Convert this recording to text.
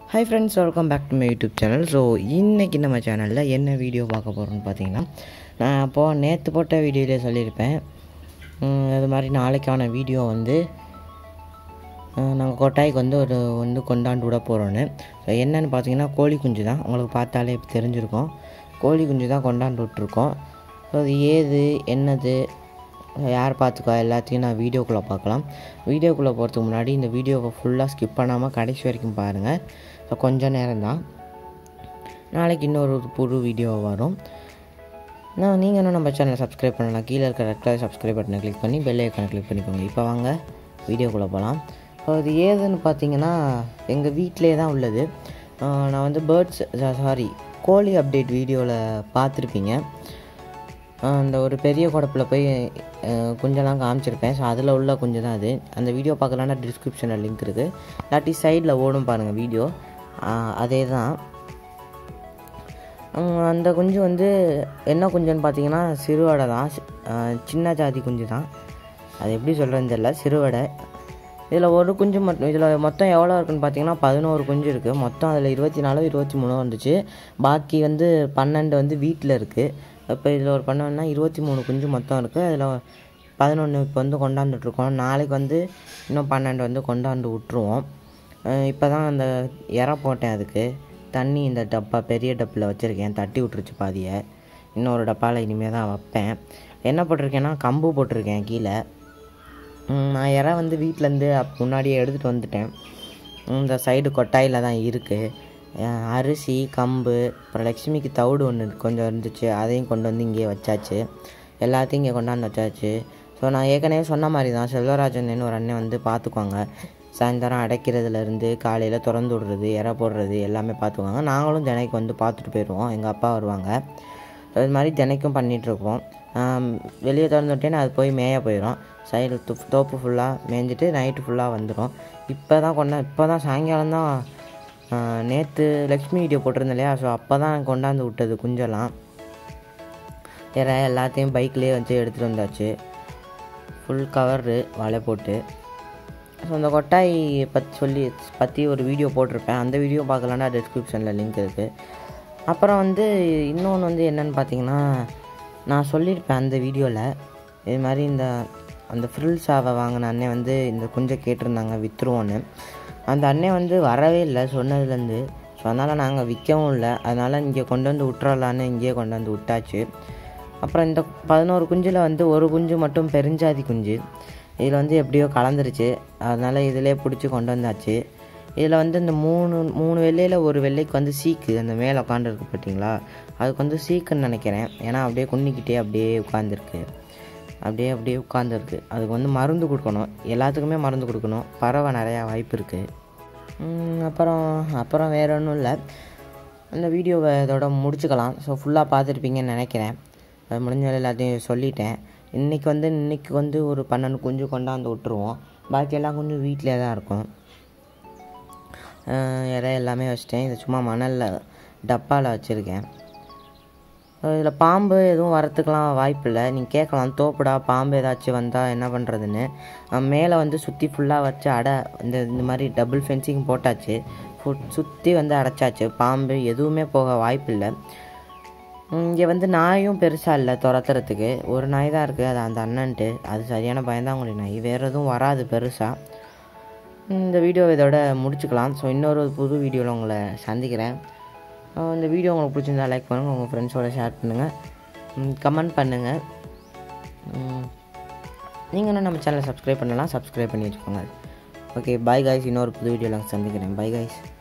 hi friends welcome back to my YouTube channel so இன்றைக்கி நம்ம சேனலில் என்ன வீடியோ பார்க்க போகிறோம்னு பார்த்தீங்கன்னா நான் அப்போது நேற்று போட்ட வீடியோலேயே சொல்லியிருப்பேன் உம், அது மாதிரி நாளைக்கான வீடியோ வந்து நாங்கள் கொட்டாய்க்கு வந்து ஒரு வந்து கொண்டாண்டு விட போகிறோன்னு ஸோ என்னென்னு பார்த்தீங்கன்னா கோழி குஞ்சு தான் உங்களுக்கு பார்த்தாலே இப்போ தெரிஞ்சிருக்கும் கோழி குஞ்சு தான் கொண்டாண்டு விட்ருக்கோம் ஸோ அது ஏது என்னது யார் பார்த்துக்கா எல்லாத்தையும் நான் வீடியோக்குள்ளே பார்க்கலாம் வீடியோக்குள்ளே போகிறதுக்கு முன்னாடி இந்த வீடியோவை ஃபுல்லாக ஸ்கிப் பண்ணாமல் கடைசி வரைக்கும் பாருங்கள் ஸோ கொஞ்சம் நேரம் தான் நாளைக்கு இன்னொரு ஒரு புது வீடியோ வரும் நான் நீங்கள் இன்னும் நம்ம சேனலை சப்ஸ்கிரைப் பண்ணலாம் கீழே இருக்கிற ரெட் கலர் சப்ஸ்கிரைப் பட்டனை கிளிக் பண்ணி பெல் ஐக்கானை கிளிக் பண்ணிக்கோங்க இப்போ வாங்க வீடியோக்குள்ளே போகலாம் ஸோ அது ஏதுன்னு பார்த்தீங்கன்னா எங்கள் வீட்டிலே தான் உள்ளது ஆஹ் நான் வந்து பேர்ட்ஸ் சாரி கோழி அப்டேட் வீடியோவில் பார்த்துருப்பீங்க ஆஹ் அந்த ஒரு பெரிய குடப்பில் போய் ஆஹ் குஞ்செல்லாம் காமிச்சிருப்பேன் ஸோ அதில் உள்ள குஞ்சு தான் அது அந்த வீடியோ பார்க்கலான்னா டிஸ்கிரிப்ஷனில் லிங்க் இருக்குது இல்லாட்டி சைடில் ஓடும் பாருங்கள் வீடியோ அதே தான் உம், அந்த குஞ்சு வந்து என்ன குஞ்சுன்னு பார்த்தீங்கன்னா சிறுவடை தான் சி- ஆஹ் சின்ன ஜாதி குஞ்சு தான் அது எப்படி சொல்கிறதுன்னு தெரியல சிறுவடை இதில் ஒரு குஞ்சு மட்டும் இதில் மொத்தம் எவ்வளோ இருக்குன்னு பார்த்தீங்கன்னா பதினோரு குஞ்சு இருக்குது மொத்தம் அதில் இருபத்தி நாலோ இருபத்தி மூணோ வந்துச்சு பாக்கி வந்து பன்னெண்டு வந்து வீட்டில் இருக்குது இப்போ இதில் ஒரு பன்னெண்டுனா இருபத்தி மூணு குஞ்சு மொத்தம் இருக்குது அதில் பதினொன்று இப்போ வந்து கொண்டாந்துட்ருக்கோம் நாளைக்கு வந்து இன்னும் பன்னெண்டு வந்து கொண்டாந்து விட்ருவோம் இப்போ தான் அந்த இற போட்டேன் அதுக்கு தண்ணி இந்த டப்பா பெரிய டப்பில் வச்சுருக்கேன் தட்டி விட்டுருச்சு பாதியை இன்னொரு டப்பாவில் இனிமேல் தான் வைப்பேன் என்ன போட்டிருக்கேன்னா கம்பு போட்டிருக்கேன் கீழே ம், நான் இற வந்து வீட்டிலேருந்து முன்னாடியே எடுத்துகிட்டு வந்துட்டேன் இந்த சைடு கொட்டாயில் தான் இருக்குது அரிசி கம்பு அப்புறம் லக்ஷ்மிக்கு தவிடு ஒன்று கொஞ்சம் இருந்துச்சு அதையும் கொண்டு வந்து இங்கேயே வச்சாச்சு எல்லாத்தையும் இங்கே கொண்டாந்து வச்சாச்சு ஸோ நான் ஏற்கனவே சொன்ன மாதிரி தான் செல்வராஜன் ஒரு அண்ணன் வந்து பார்த்துக்குவாங்க சாயந்தரம் அடைக்கிறதுலேருந்து காலையில் திறந்து விடுறது இற போடுறது எல்லாமே பார்த்துக்குவாங்க நாங்களும் தினைக்கு வந்து பார்த்துட்டு போயிடுவோம் எங்கள் அப்பா வருவாங்க ஸோ இது மாதிரி தினைக்கும் பண்ணிகிட்ருப்போம் வெளியே திறந்து விட்டேன்னா அது போய் மேய போயிடும் சைடு தோப்பு ஃபுல்லாக மேய்ஞ்சிட்டு நைட்டு ஃபுல்லாக வந்துடும் இப்போ தான் கொண்டா இப்போ தான் சாயங்காலம் தான் நேற்று லக்ஷ்மி வீடியோ போட்டிருந்தேன் இல்லையா ஸோ அப்போ தான் கொண்டாந்து விட்டது குஞ்செல்லாம் வேற எல்லாத்தையும் பைக்லேயே வச்சு எடுத்துகிட்டு வந்தாச்சு ஃபுல் கவரு வலை போட்டு ஸோ அந்த கொட்டாய் பற்றி சொல்லி பற்றி ஒரு வீடியோ போட்டிருப்பேன் அந்த வீடியோ பார்க்கலான்னா டிஸ்கிரிப்ஷனில் லிங்க் இருக்குது அப்புறம் வந்து இன்னொன்று வந்து என்னென்னு பார்த்தீங்கன்னா நான் சொல்லியிருப்பேன் அந்த வீடியோவில் இது மாதிரி இந்த அந்த ஃப்ரில் சாவை வாங்கின அண்ணன் வந்து இந்த குஞ்சை கேட்டிருந்தாங்க விற்றுருவோன்னு அந்த அண்ணன் வந்து வரவே இல்லை சொன்னதுலேருந்து ஸோ அதனால் நாங்கள் விற்கவும் இல்லை அதனால் இங்கே கொண்டு வந்து விட்டுறலான்னு இங்கேயே கொண்டு வந்து விட்டாச்சு அப்புறம் இந்த பதினோரு குஞ்சில் வந்து ஒரு குஞ்சு மட்டும் பெருஞ்சாதி குஞ்சு இதில் வந்து எப்படியோ கலந்துருச்சு அதனால் இதிலே பிடிச்சி கொண்டு வந்தாச்சு இதில் வந்து இந்த மூணு மூணு வெள்ளையில் ஒரு வெள்ளைக்கு வந்து சீக்கு அந்த மேலே உட்காந்துருக்கு பார்த்தீங்களா அதுக்கு வந்து சீக்குன்னு நினைக்கிறேன் ஏன்னா அப்படியே குன்னிக்கிட்டே அப்படியே உட்காந்துருக்கு அப்படியே அப்படியே உட்காந்துருக்கு அதுக்கு வந்து மருந்து கொடுக்கணும் எல்லாத்துக்குமே மருந்து கொடுக்கணும் பறவை நிறையா வாய்ப்பு இருக்குது அப்புறம் அப்புறம் வேற ஒன்றும் இல்லை அந்த வீடியோவை இதோட முடிச்சுக்கலாம் ஸோ ஃபுல்லாக பார்த்துருப்பீங்கன்னு நினைக்கிறேன் அது முடிஞ்ச எல்லாத்தையும் சொல்லிட்டேன் இன்றைக்கி வந்து இன்றைக்கி வந்து ஒரு பன்னெண்டு குஞ்சு கொண்டாந்து விட்டுருவோம் பாக்கி எல்லாம் கொஞ்சம் வீட்டிலே தான் இருக்கும் இற எல்லாமே வச்சிட்டேன் இது சும்மா மணலில் டப்பாவில் வச்சுருக்கேன் இதில் பாம்பு எதுவும் வரத்துக்கெலாம் வாய்ப்பில்லை நீங்கள் கேட்கலாம் தோப்புடா பாம்பு ஏதாச்சும் வந்தால் என்ன பண்ணுறதுன்னு மேலே வந்து சுற்றி ஃபுல்லாக வச்சு அடை இந்த இந்த மாதிரி டபுள் ஃபென்சிங் போட்டாச்சு சுற்றி வந்து அடைச்சாச்சு பாம்பு எதுவுமே போக வாய்ப்பில்லை இங்கே வந்து நாயும் பெருசாக இல்லை துரத்துறதுக்கு ஒரு நாய் தான் இருக்குது அது அந்த அண்ணன்ட்டு அது சரியான பயந்தாங்குடி நாய் வேறு எதுவும் வராது பெருசாக இந்த வீடியோ இதோட முடிச்சுக்கலாம் ஸோ இன்னொரு புது வீடியோவில் உங்களை சந்திக்கிறேன் அஹ் இந்த வீடியோ உங்களுக்கு பிடிச்சிருந்தா லைக் பண்ணுங்கள் உங்கள் ஃப்ரெண்ட்ஸோட ஷேர் பண்ணுங்கள் கமெண்ட் பண்ணுங்கள் நீங்கள் இன்னும் நம்ம சேனலை சப்ஸ்கிரைப் பண்ணலாம் சப்ஸ்கிரைப் பண்ணி வச்சுக்கோங்க ஓகே பாய் காய்ஸ் இன்னொரு புது வீடியோவில் சந்திக்கிறேன் பாய் காய்ஸ்